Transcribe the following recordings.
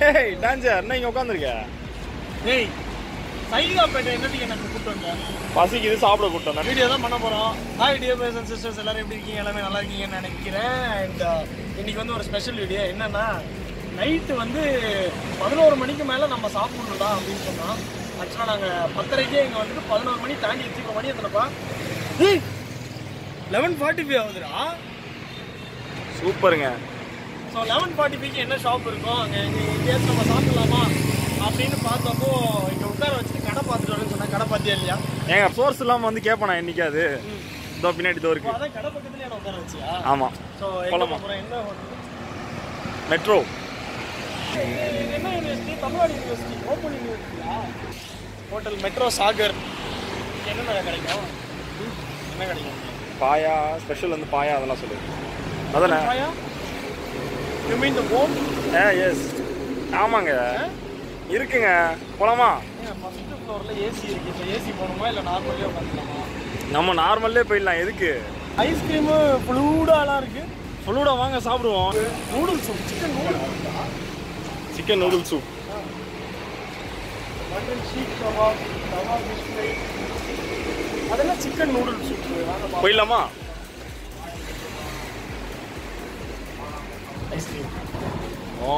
ஏய் டான்ஜர் என்ன இங்க உட்காந்துருக்க டேய் சைதாப்பேட்டை என்னத்துக்கு எனக்கு கூப்பிட்டு வந்தேன் பசிக்குது சாப்பிட கூட்டம் வீடியோ தான் பண்ண போகிறோம் hi dear brothers and sisters எல்லாரும் எப்படி இருக்கீங்க எல்லாமே நல்லா இருக்கீங்கன்னு நினைக்கிறேன் அண்ட் இன்னைக்கு வந்து ஒரு ஸ்பெஷல் வீடியோ என்னன்னா நைட்டு வந்து பதினோரு மணிக்கு மேலே நம்ம சாப்பிடணும்டா அப்படின்னு சொன்னோம் ஆக்சுவலாக நாங்கள் பத்தரைக்கே இங்கே வந்துட்டு பதினோரு மணி தாண்டி வச்சுக்கோ மணி எத்தனைப்பா லெவன் ஃபார்ட்டி ஃபைவ் ஆகுதுடா சூப்பருங்க ஸோ லெவன் ஃபார்ட்டி ஃபைவ்க்கு என்ன ஷாப் இருக்கும் அங்கே இங்கே எங்கேயாச்சும் நம்ம சாப்பிடலாமா அப்படின்னு பார்த்தப்போ இங்கே உட்கார வச்சுட்டு கடை பார்த்துட்டு வரேன்னு சொன்னா கடை பார்த்தியா இல்லையா ஏங்க சோர்ஸ் இல்லாம வந்து கேட்பேன் நான் என்னைக்காது இதோ பின்னாடி இதோ இப்போ இருக்கு அதான் கடை பக்கத்துலேயே நான் உட்கார வச்சியா ஆமா ஸோ எங்கே போலாமா? போகிறேன் என்ன hotel? மெட்ரோ இது என்ன யூனிவர்சிட்டி தமிழ்நாடு யூனிவர்சிட்டி ஓப்பன் யூனிவர்சிட்டியா ஹோட்டல் மெட்ரோ சாகர் இங்க என்னென்ன கிடைக்கும் ம், என்ன கிடைக்கும் பாயா ஸ்பெஷல் வந்து பாயா அதெல்லாம் சொல்லு அதானே பாயா you mean the Om A S ஆமாங்க இருக்குங்க போலாமா ஃபஸ்ட்டு ஃப்ளோரில் ஏசி இருக்குது இப்போ ஏசி போகணுமா இல்லை நார்மலே உட்காந்துக்கலாமா நம்ம நார்மல்லே போயிடலாம் எதுக்கு ஐஸ்கிரீமு ஃப்ளூடாலாம் இருக்குது ஃபுல்லோட வாங்க சாப்பிடுவோம் noodles chicken noodles chicken noodle soup mutton seekh kebab kebab fish fry அதெல்லாம் சிக்கன் நூடுல்ஸ் சூப் வாங்க போயிடலாமா ice cream oh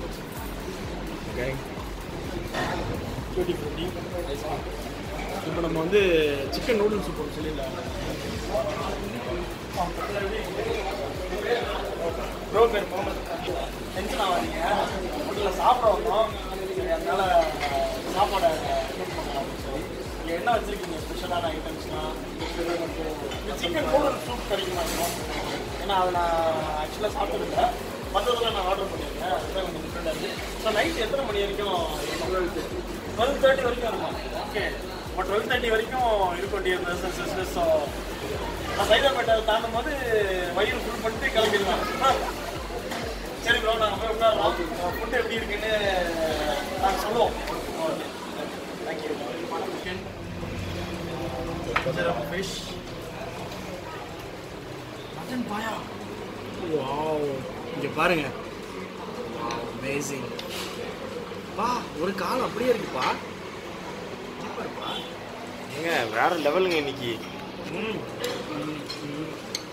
tutti frutti ice cream இப்போ நம்ம வந்து சிக்கன் நூடுல்ஸ் சூப் ஒன்று சொல்லிடலாம் ப்ரோ பேர் முகமது டென்ஷன் ஆகாதீங்க ஹோட்டலில் சாப்பிட வந்தோம் சரி அதனால சாப்பாடை நோட் பண்ணலாம் சரி இங்கே என்ன வச்சுருக்கீங்க ஸ்பெஷலான ஐட்டம்ஸ்லாம் சிக்கன் நூடுல்ஸ் சூப் கிடைக்குமா இருக்கும் ஏன்னா அதை நான் ஆக்சுவலாக சாப்பிட்டதில்ல மற்றதில் நான் ஆர்டர் பண்ணியிருக்கேன் அதுதான் கொஞ்சம் டிஃப்ரெண்டாக இருக்குது ஸோ நைட் எத்தனை மணி வரைக்கும் டுவெல் தேர்ட்டி வரைக்கும் இருக்கும் ஓகே இப்போ டுவெல் தேர்ட்டி வரைக்கும் இருக்கும் டியர் பிரதர்ஸ் சிஸ்டர்ஸ் ஸோ நான் சைதாப்பேட்டை தாண்டும் போது வயிறு ஃபுல் பண்ணிட்டு கிளம்பிடலாம் ஆ. சரி ப்ரோ நாங்கள் போய் உட்காரலாம் ஃபுட்டு எப்படி இருக்குன்னு நாங்கள் சொல்லுவோம் okay thank you chicken fish mutton paya wow இங்கே பாருங்க அமேசிங் பா ஒரு கால் அப்படியே இருக்குப்பா சூப்பர்ப்பா ஏங்க வேற லெவலுங்க இன்னைக்கு ம் ம், ம்.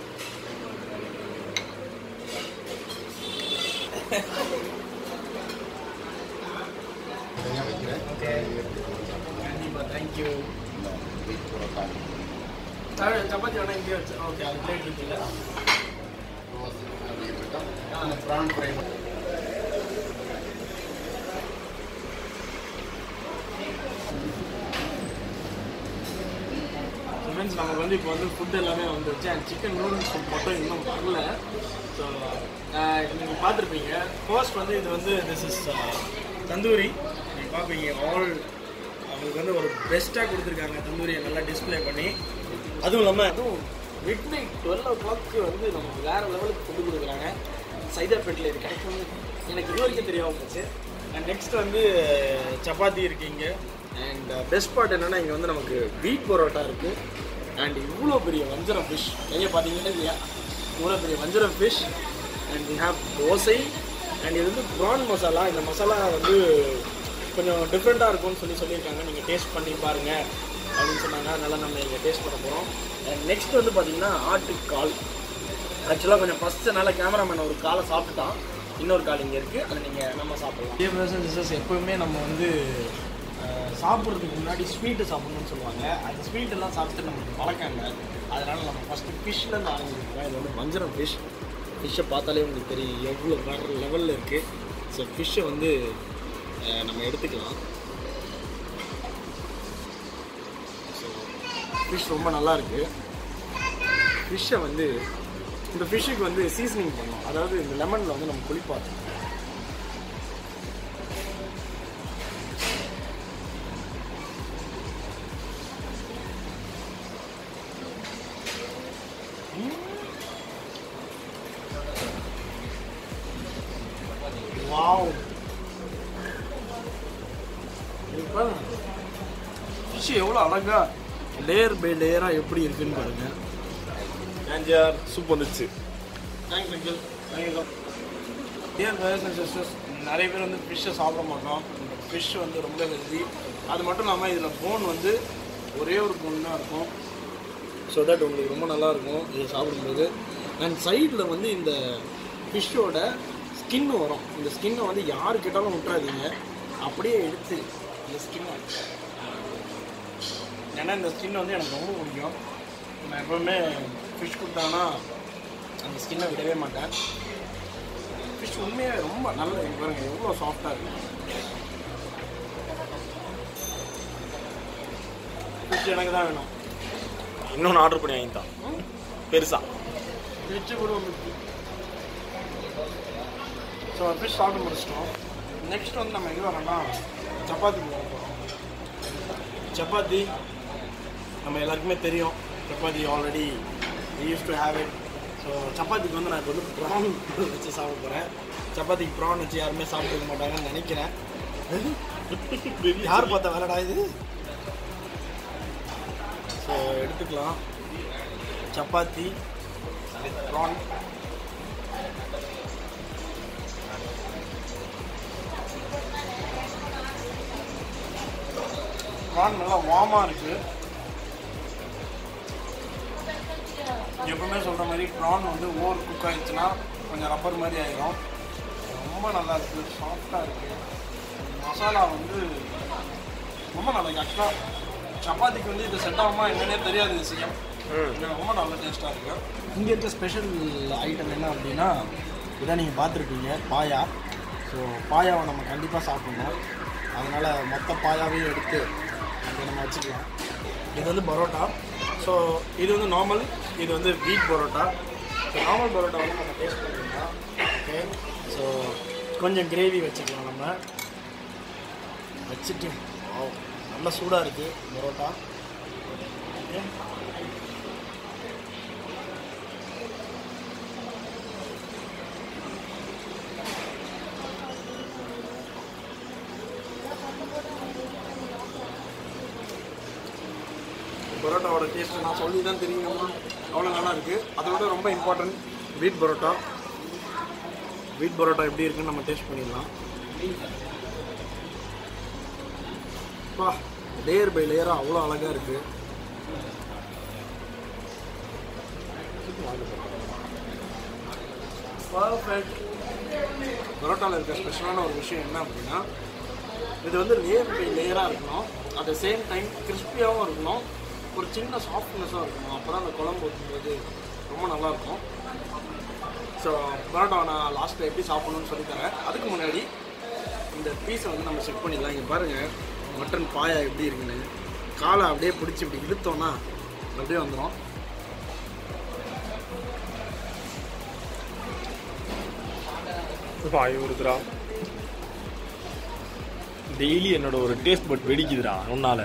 ஓகே கண்டிப்பாக தேங்க்யூ சப்பாத்தி வேணா இங்கே வச்சு ஓகே அது பிளேட் இருக்குல்ல ஃப்ரெண்ட்ஸ் நமக்கு வந்து இப்போ வந்து ஃபுட் எல்லாமே வந்துருச்சு அண்ட் சிக்கன் நூடுல்ஸ் மட்டும் இன்னும் வரல ஸோ நீங்கள் பார்த்துருப்பீங்க ஃபர்ஸ்ட் வந்து இது வந்து திஸ் இஸ் தந்தூரி நீங்கள் பார்ப்பீங்க ஆல் அவங்களுக்கு வந்து ஒரு பெஸ்ட்டாக கொடுத்துருக்காங்க தந்தூரியை நல்லா டிஸ்ப்ளே பண்ணி அதுவும் இல்லாமல் அதுவும் midnight twelve o'clock வந்து நமக்கு வேறு லெவலுக்கு ஃபுட்டு கொடுக்குறாங்க சைதாப்பேட்டில் இது கிடைக்கும் எனக்கு இது வரைக்கும் தெரியாமல் போச்சு அண்ட் நெக்ஸ்ட் வந்து சப்பாத்தி இருக்கு இங்கே அண்ட் பெஸ்ட் பார்ட் என்னென்னா இங்கே வந்து நமக்கு வீட் பரோட்டா இருக்குது அண்ட் இவ்வளோ பெரிய வஞ்சரம் ஃபிஷ் நிறைய பார்த்தீங்கன்னா இல்லையா இவ்வளோ பெரிய வஞ்சரம் fish and we have dosa and இது வந்து ப்ரான் மசாலா இந்த மசாலா வந்து கொஞ்சம் டிஃப்ரெண்ட்டாக இருக்கும்னு சொல்லி சொல்லியிருக்காங்க நீங்கள் டேஸ்ட் பண்ணி பாருங்கள் அப்படின்னு சொன்னாங்க அதனால் நம்ம இங்கே டேஸ்ட் பண்ண போகிறோம் அண்ட் நெக்ஸ்ட் வந்து பார்த்தீங்கன்னா ஆட்டுக்கால் ஆக்சுவலாக கொஞ்சம் ஃபஸ்ட்டு கேமராமேன் ஒரு காலை சாப்பிட்டுட்டான் இன்னொரு கால் இங்கே இருக்குது அதை நீங்கள் நம்ம சாப்பிடலாம் இதே பிரதர்ஸ் சிஸ்டர்ஸ் எப்போவுமே நம்ம வந்து அஹ், சாப்பிட்றதுக்கு முன்னாடி ஸ்வீட்டு சாப்பிடணும்னு சொல்லுவாங்க அந்த ஸ்வீட்டெல்லாம் சாப்பிட்டு நம்மளுக்கு பழக்கம் இல்லை அதனால் நம்ம ஃபஸ்ட்டு ஃபிஷ்லேருந்து ஆரம்பிச்சிருக்கோம் இது வந்து வஞ்சரம் ஃபிஷ் ஃபிஷ்ஷை பார்த்தாலே உங்களுக்கு தெரியும் எவ்வளோ வேறு லெவலில் இருக்குது ஸோ ஃபிஷ்ஷை வந்து அஹ், நம்ம எடுத்துக்கலாம் ஸோ ஃபிஷ் ரொம்ப நல்லா இருக்குது ஃபிஷ்ஷை வந்து இந்த ஃபிஷ்ஷுக்கு வந்து சீசனிங் பண்ணோம் அதாவது இந்த லெமனில் வந்து நம்ம குளிப்பாட்டோம் வாவ் ஃபிஷ் எவ்வளோ அழகா லேயர் பை லேயராக எப்படி இருக்குன்னு பாருங்க டான்ஜர் சூப் வந்துச்சு thanks uncle thank you dear brothers and sisters நிறைய பேர் வந்து ஃபிஷ்ஷை சாப்பிட மாட்டோம் ஃபிஷ் வந்து ரொம்ப ஹெல்தி அது மட்டும் இல்லாமல் இதில் போன் வந்து ஒரே ஒரு போன் தான் இருக்கும் ஸோ தட் உங்களுக்கு ரொம்ப நல்லா இருக்கும் இதை சாப்பிடும்போது அண்ட் சைடில் வந்து இந்த ஃபிஷ்ஷோட ஸ்கின் வரும் இந்த ஸ்கின்னை வந்து யார் கேட்டாலும் விட்டுறாதீங்க அப்படியே எடுத்து இந்த ஸ்கின்னை ஏன்னா இந்த ஸ்கின் வந்து எனக்கு ரொம்ப பிடிக்கும் நான் எப்பவுமே ஃபிஷ் கொடுத்தாங்கன்னா அந்த ஸ்கின்னை விடவே மாட்டேன் ஃபிஷ் உண்மையாக ரொம்ப நல்ல இங்க பாருங்க எவ்வளோ சாஃப்டாக இருக்கு ஃபிஷ் எனக்கு தான் வேணும் இன்னொன்று ஆர்டர் பண்ணி வாங்கிட்டான் பெருசா ஃபிஷ்ஷு கூட வந்துச்சு ஸோ ஃபிஷ் சாப்பிட்டு முடிச்சிட்டோம் நெக்ஸ்ட் வந்து நம்ம எங்கே வரோம்னா சப்பாத்தி போக போகிறோம் சப்பாத்தி நம்ம எல்லாருக்குமே தெரியும் chapati already use to have it so சப்பாத்திக்கு வந்து நான் இப்போ வந்து ப்ரான் வச்சு சாப்பிட போகிறேன் சப்பாத்திக்கு ப்ரான் வச்சு யாருமே சாப்பிட்டுக்க மாட்டாங்கன்னு நினைக்கிறேன் யார் பார்த்தா வேலைடா இது ஸோ எடுத்துக்கலாம் சப்பாத்தி ப்ரான் ப்ரான் நல்லா வார்மாக இருக்குது எப்பவுமே சொல்கிற மாதிரி ப்ரான் வந்து ஓவர் குக் ஆயிடுச்சுன்னா கொஞ்சம் ரப்பர் மாதிரி ஆயிரும் ரொம்ப நல்லா இருக்குது சாஃப்டாக இருக்குது மசாலா வந்து ரொம்ப நல்லா இருக்கு ஆக்சுவலாக சப்பாத்திக்கு வந்து இது செட் ஆகுமா என்னன்னே தெரியாது இது செய்யும் இது ரொம்ப நல்ல டேஸ்ட்டாக இருக்கு இங்கே இருக்க ஸ்பெஷல் ஐட்டம் என்ன அப்படின்னா இதை நீங்கள் பார்த்துருப்பீங்க பாயா ஸோ பாயாவை நம்ம கண்டிப்பாக சாப்பிடணும் அதனால் மொத்த பாயாவையும் எடுத்து அங்கே நம்ம வச்சுக்கலாம் இது வந்து பரோட்டா ஸோ இது வந்து நார்மல் இது வந்து வீட் பரோட்டா ஸோ நார்மல் பரோட்டா வந்து நம்ம டேஸ்ட் பண்ணிக்கலாம் ஓகே ஸோ கொஞ்சம் கிரேவி வச்சுக்கலாம் நம்ம வச்சுட்டு wow, நல்ல சூடாக இருக்குது பரோட்டா ஓகே பரோட்டாவோட டேஸ்ட் நான் சொல்லி தான் தெரியுமா அவ்வளோ நல்லா இருக்குது அதோட ரொம்ப இம்பார்ட்டன்ட் வீட் பரோட்டா வீட் பரோட்டா எப்படி இருக்குன்னு நம்ம டேஸ்ட் பண்ணிடலாம் பா லேயர் பை லேயராக அவ்வளோ அழகாக இருக்குது பர்ஃபெக்ட் பரோட்டாவில் இருக்க ஸ்பெஷலான ஒரு விஷயம் என்ன அப்படின்னா இது வந்து லேயர் பை லேயராக இருக்கணும் அட் த சேம் டைம் கிறிஸ்பியாகவும் இருக்கணும் ஒரு சின்ன சாஃப்ட்னஸாக இருக்கணும் அப்போ தான் அந்த குழம்பு ஊற்றும்போது ரொம்ப நல்லாயிருக்கும் ஸோ பரோட்டாவை நான் லாஸ்ட்டில் எப்படி சாப்பிடணும்னு சொல்லி தரேன் அதுக்கு முன்னாடி இந்த பீஸை வந்து நம்ம செக் பண்ணிடலாம் இங்கே பாருங்கள் மட்டன் பாயா எப்படி இருக்குன்னு காலை அப்படியே பிடிச்சி இப்படி இழுத்தோன்னா அப்படியே வந்துடும் வாய் ஊறுதுடா டெய்லி என்னோட ஒரு டேஸ்ட் பட் வெடிக்குதுடா உன்னால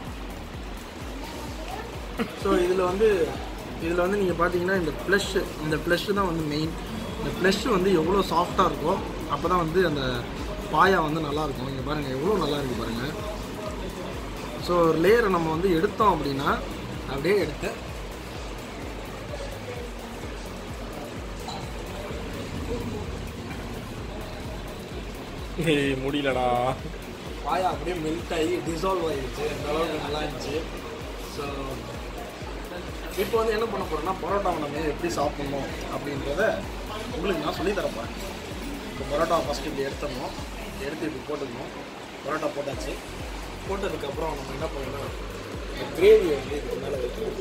ஸோ இதில் வந்து இதில் வந்து நீங்கள் பார்த்தீங்கன்னா இந்த ஃப்ளஷ் இந்த ஃப்ளஷ் தான் வந்து மெயின் இந்த ஃப்ளஷ் வந்து எவ்வளோ சாஃப்டாக இருக்கோ அப்போ தான் வந்து அந்த பாயா வந்து நல்லாயிருக்கும் இங்கே பாருங்கள் எவ்வளோ நல்லா இருக்கு பாருங்கள் ஸோ ஒரு லேயரை நம்ம வந்து எடுத்தோம் அப்படின்னா அப்படியே எடுத்து ஏய் முடியலடா பாயா அப்படியே மெல்ட் ஆகி டிசால்வ் ஆகிடுச்சு அந்த அளவுக்கு நல்லா இருந்துச்சு ஸோ இப்போ வந்து என்ன பண்ண போகிறோம்னா பரோட்டாவை நம்ம எப்படி சாப்பிட்ணும் அப்படின்றத உங்களுக்கு நான் சொல்லித் தரேன் பாருங்க இப்போ பரோட்டா ஃபஸ்ட்டு இப்படி எடுத்துடணும் எடுத்து இப்படி போட்டுக்கணும் பரோட்டா போட்டாச்சு போட்டதுக்கப்புறம் நம்ம என்ன பண்ணணும் இந்த கிரேவியை வந்து இதுக்கு மேலே வைக்கணும்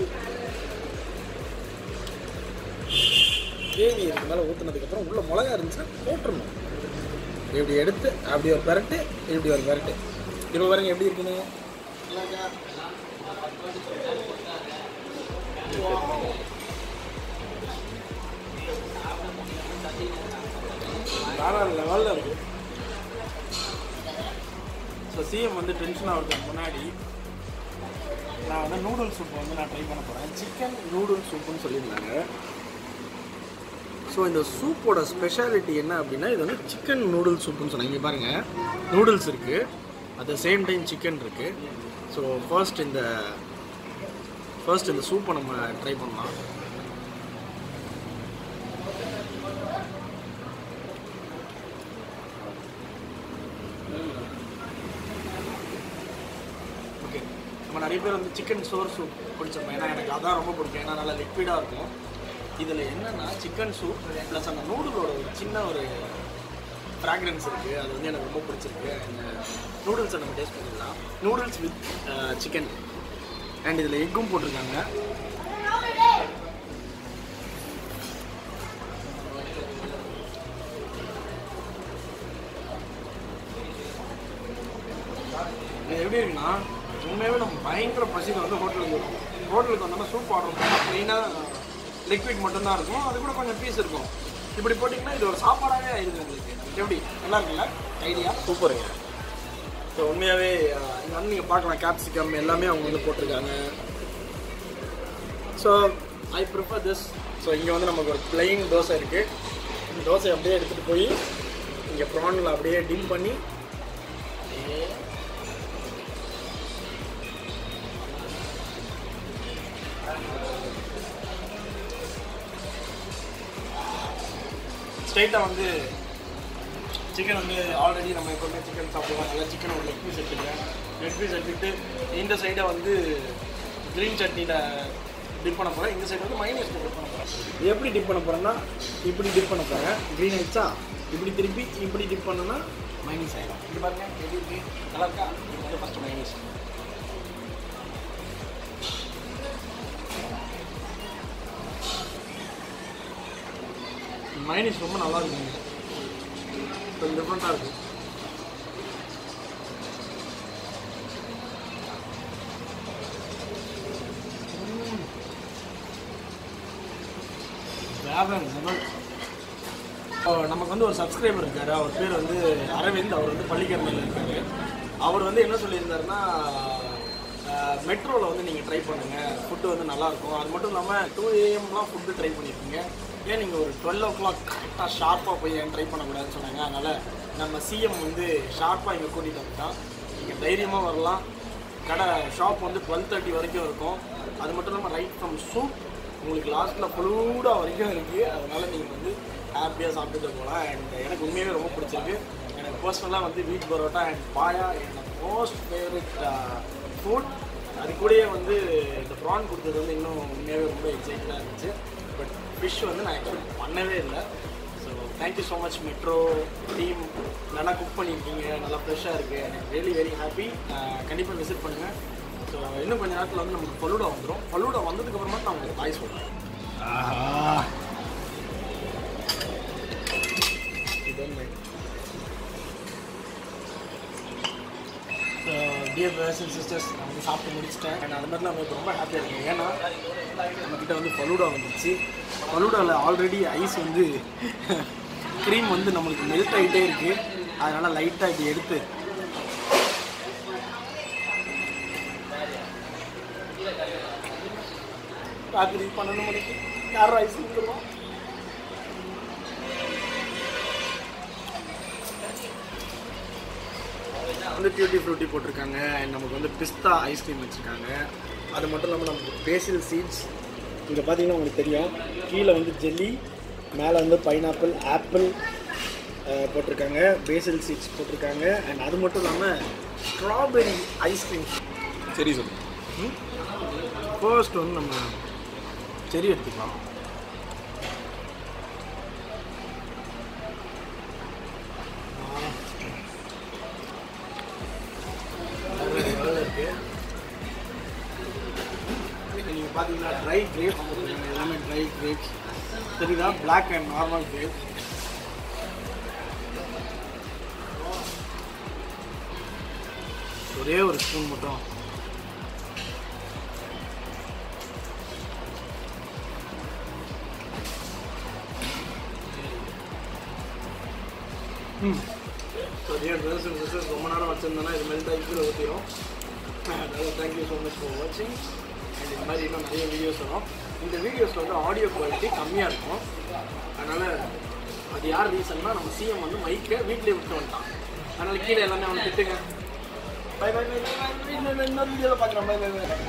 கிரேவி இதுக்கு மேலே ஊற்றுனதுக்கப்புறம் உள்ள மிளகா இருந்துச்சுன்னா போட்டுடணும் இப்படி எடுத்து அப்படி ஒரு பெரட்டு இப்படி ஒரு பெரட்டு இப்போ பாருங்க எப்படி இருக்குன்னு வேற லெவலில் இருக்கு ஸோ சிஎம் வந்து டென்ஷன் ஆகிறதுக்கு முன்னாடி நான் வந்து நூடுல்ஸ் சூப் வந்து நான் ட்ரை பண்ண போகிறேன் சிக்கன் நூடுல்ஸ் சூப்புன்னு சொல்லியிருந்தாங்க ஸோ இந்த சூப்போட ஸ்பெஷாலிட்டி என்ன அப்படின்னா இது வந்து சிக்கன் நூடுல்ஸ் சூப்புன்னு சொன்னாங்க இங்கே பாருங்கள் நூடுல்ஸ் இருக்குது at the same time chicken இருக்குது ஸோ ஃபர்ஸ்ட் இந்த ஃபர்ஸ்ட் இந்த சூப்பை நம்ம ட்ரை பண்ணலாம் பேர் வந்து சிக்கன் சோர் சூப் பிடிச்சிருப்போம் ஏன்னா எனக்கு அதான் ரொம்ப பிடிக்கும் ஏன்னா நல்லா லிக்விடாக இருக்கும் இதில் என்னென்னா சிக்கன் சூப் ப்ளஸ் அந்த நூடுலோட ஒரு சின்ன ஒரு ஃப்ராக்ரன்ஸ் இருக்குது அது வந்து எனக்கு ரொம்ப பிடிச்சிருக்கு இந்த நூடுல்ஸை நம்ம டேஸ்ட் பண்ணிடலாம் நூடுல்ஸ் வித் சிக்கன் அண்ட் இதில் எக்கும் போட்டிருக்காங்க இது எப்படி இருக்குன்னா உண்மையாகவே நம்ம பயங்கர பசியில் வந்து ஹோட்டலுக்கு வரும் ஹோட்டலுக்கு வந்தோம்னா சூப் ஆர்டர் பண்ணால் மெயினாக லிக்விட் மட்டும்தான் இருக்கும் அது கூட கொஞ்சம் பீஸ் இருக்கும் இப்படி போட்டிங்கன்னா இது ஒரு சாப்பாடாகவே ஆயிடுது உங்களுக்கு எப்படி நல்லா இருக்குல்ல ஐடியா சூப்பருங்க ஸோ உண்மையாகவே இங்கே வந்து நீங்கள் பார்க்கலாம் கேப்சிகம் எல்லாமே அவங்க வந்து போட்டிருக்காங்க so I prefer this so இங்கே வந்து நமக்கு ஒரு பிளெயின் தோசை இருக்குது இந்த தோசையை அப்படியே எடுத்துகிட்டு போய் இங்கே ப்ரானில் அப்படியே டிம் பண்ணி அப்படியே ஸ்ட்ரைட்டாக வந்து சிக்கன் வந்து ஆல்ரெடி நம்ம எப்போவுமே சிக்கன் சாப்பிடுவோம் நல்லா சிக்கன் ஒரு லெக் பீஸ் எடுத்துக்கிறேன் லெக் பீஸ் எடுத்துக்கிட்டு இந்த சைடை வந்து க்ரீன் சட்னியில் டிப் பண்ண போகிறேன் இந்த சைடு வந்து மைனஸ் டிப் பண்ண போகிறேன் எப்படி டிப் பண்ண போகிறேன்னா இப்படி டிப் பண்ண போகிறேன் க்ரீன் ஆயிடுச்சா இப்படி திருப்பி இப்படி டிப் பண்ணனா மைனஸ் ஆகிடும் இது பாருங்க எப்படி இருக்கு நல்லா இருக்கா இது வந்து ஃபஸ்ட்டு மைனஸ் மைனஸ் ரொம்ப நல்லா இருக்குங்க கொஞ்சம் டிஃப்ரெண்ட்டாக இருக்குது வேற level. இப்போ நமக்கு வந்து ஒரு சப்ஸ்கிரைபர் இருக்காரு அவர் பேர் வந்து அரவிந்த் அவர் வந்து பள்ளிக்கரணையில் இருக்காரு அவர் வந்து என்ன சொல்லியிருந்தாருன்னா மெட்ரோவில் வந்து நீங்கள் ட்ரை பண்ணுங்கள் ஃபுட்டு வந்து நல்லாயிருக்கும் அது மட்டும் இல்லாமல் டூ ஏஎம்லாம் ஃபுட்டு ட்ரை பண்ணியிருக்கீங்க ஏன் நீங்கள் ஒரு டுவெல் ஓ கிளாக் கரெக்டாக ஷார்ப்பாக போய் ஏன் ட்ரை பண்ணக்கூடாதுன்னு சொன்னாங்க அதனால் நம்ம சிஎம் வந்து ஷார்ப்பாக இங்கே கூட்டிகிட்டு வந்துட்டான் நீங்கள் தைரியமாக வரலாம் கடை ஷாப் வந்து டுவெல் தேர்ட்டி வரைக்கும் இருக்கும் அது மட்டும் இல்லாமல் ரைட் ஃப்ரம் சூப் உங்களுக்கு லாஸ்ட்டில் ஃபுல்லூடாக வரைக்கும் இருக்குது அதனால் நீங்கள் வந்து ஹாப்பியாக சாப்பிட்டுட்டு போகலாம் அண்ட் எனக்கு உண்மையாகவே ரொம்ப பிடிச்சிருக்கு எனக்கு பர்சனலாக வந்து வீட் பரோட்டா அண்ட் பாயா என்னோட மோஸ்ட் ஃபேவரட் ஃபுட் அது கூடயே வந்து இந்த ப்ரான் கொடுத்தது வந்து இன்னும் உண்மையாகவே ரொம்ப எக்ஸைட்டாக இருந்துச்சு பட் ஃபிஷ் வந்து நான் எக்ஸ்பெக்ட் பண்ணவே இல்லை so thank you so much metro team நல்லா குக் பண்ணியிருக்கீங்க நல்லா ஃப்ரெஷ்ஷாக இருக்குது எனக்கு ரியலி வெரி ஹாப்பி கண்டிப்பாக விசிட் பண்ணுங்கள் ஸோ இன்னும் கொஞ்ச நேரத்தில் வந்து நமக்கு ஃபலூடா வந்துடும் ஃபலூடா வந்ததுக்கு அப்புறமா நான் உங்களுக்கு பாய் சொல்கிறேன் டியர் பிரதர்ஸ் அண்ட் சிஸ்டர்ஸ் நான் வந்து சாப்பிட்டு முடிச்சிட்டேன் அண்ட் அது மாதிரி நம்ம இப்போ ரொம்ப ஹாப்பியாக இருக்கேன் ஏன்னா நம்மக்கிட்ட வந்து ஃபலூடா வந்துச்சு ஃபலூடாவில் ஆல்ரெடி ஐஸ் வந்து க்ரீம் வந்து நம்மளுக்கு மெல்ட் ஆகிட்டே இருக்குது அதனால் லைட்டாக இப்படி எடுத்து ராத்திரி பன்னெண்டு மணிக்கு யாரும் ஐஸ் கொடுத்துருவோம் வந்து டியூட்டி ஃப்ரூட்டி போட்டிருக்காங்க அண்ட் நமக்கு வந்து பிஸ்தா ஐஸ்கிரீம் வச்சுருக்காங்க அது மட்டும் இல்லாமல் நமக்கு பேசில் சீட்ஸ் இங்கே பார்த்தீங்கன்னா உங்களுக்கு தெரியும் கீழே வந்து ஜெல்லி மேலே வந்து பைனாப்பிள் ஆப்பிள் போட்டிருக்காங்க பேசில் சீட்ஸ் போட்டிருக்காங்க அண்ட் அது மட்டும் இல்லாமல் ஸ்ட்ராபெரி ஐஸ்கிரீம் சரி சொல்லு ஃபர்ஸ்ட் வந்து நம்ம செரி எடுத்துக்கலாம் இருக்கு நீங்கள் பார்த்தீங்கன்னா ட்ரை கிரேப்ஸ் போட்டுருக்காங்க எல்லாமே ட்ரை கிரேப்ஸ் தெரியுதா பிளாக் அண்ட் நார்மல் கிரேப்ஸ் ஒரே ஒரு ஸ்பூன் மட்டும் so dear brothers and sisters ரொம்ப நேரம் வச்சுருந்தோன்னா இது மெல்ட் ஆகி கீழே ஊற்றிடும் அதனால் தேங்க்யூ ஸோ மச் ஃபார் வாட்சிங் அண்ட் இது மாதிரி இன்னும் நிறைய வீடியோஸ் வரும் இந்த வீடியோஸில் வந்து ஆடியோ குவாலிட்டி கம்மியாக இருக்கும் அதனால் அது யார் ரீசன்னா நம்ம சிஎம் வந்து மைக்கை வீட்டிலே விட்டு வந்துட்டான் அதனால் கீழே எல்லாமே அவனை திட்டுங்க bye bye bye bye bye இன்னொரு வீடியோவில் பார்க்குறேன் பை பை பை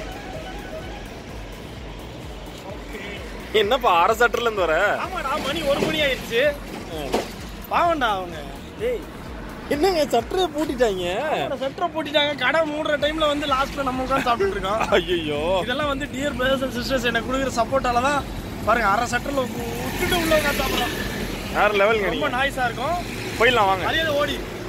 என்னப்பா அரை சட்டர்ல இருந்து வர ஆமாடா மணி ஒரு மணி ஆயிடுச்சு பாவம்டா அவங்க டேய் என்னங்க சட்டரை பூட்டிட்டாங்க செட்டரை போட்டிட்டாங்க கடை மூடுற டைம்ல வந்து லாஸ்ட்ல நம்ம உட்காந்து சாப்பிட்டுட்டு இருக்கோம் ஐயோ இதெல்லாம் வந்து டியர் பிரதர்ஸ் அண்ட் சிஸ்டர்ஸ் எனக்கு கொடுக்குற சப்போர்ட்டால தான் பாருங்க அரை சட்டரில் விட்டுட்டு உள்ள உட்காந்து சாப்பிட்றோம் வேற லெவலுங்க ரொம்ப நீங்க நாய்ஸாக இருக்கும் போயிடலாம் வாங்க மரியாதை ஓடி